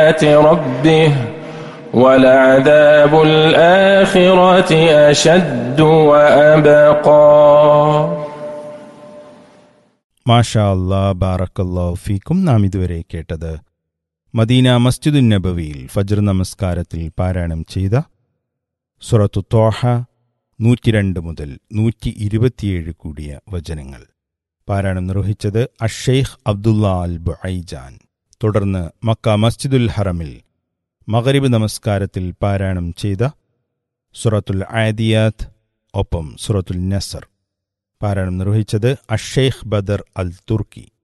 ربه ولعذاب الآخرة أشد وأبقى മാഷാ അല്ലാ ബാറക്കല്ലാ ഫീക്കും നാം ഇതുവരെ കേട്ടത് മദീന മസ്ജിദുൻ നബവിയിൽ ഫജ്ർ നമസ്കാരത്തിൽ പാരായണം ചെയ്ത സുറത്തു തോഹ നൂറ്റിരണ്ട് മുതൽ നൂറ്റി ഇരുപത്തിയേഴ് കൂടിയ വചനങ്ങൾ പാരായണം നിർവഹിച്ചത് അഷെയ്ഖ് അബ്ദുള്ള അൽ ബുഐജാൻ തുടർന്ന് മക്ക മസ്ജിദുൽ ഹറമിൽ മഗരിബ് നമസ്കാരത്തിൽ പാരായണം ചെയ്ത സുറത്തുൽ ആദിയാത്ത് ഒപ്പം സുറത്തുൽ നസർ പാരായണം നിർവഹിച്ചത് അഷെയ്ഖ് ബദർ അൽ തുർക്കി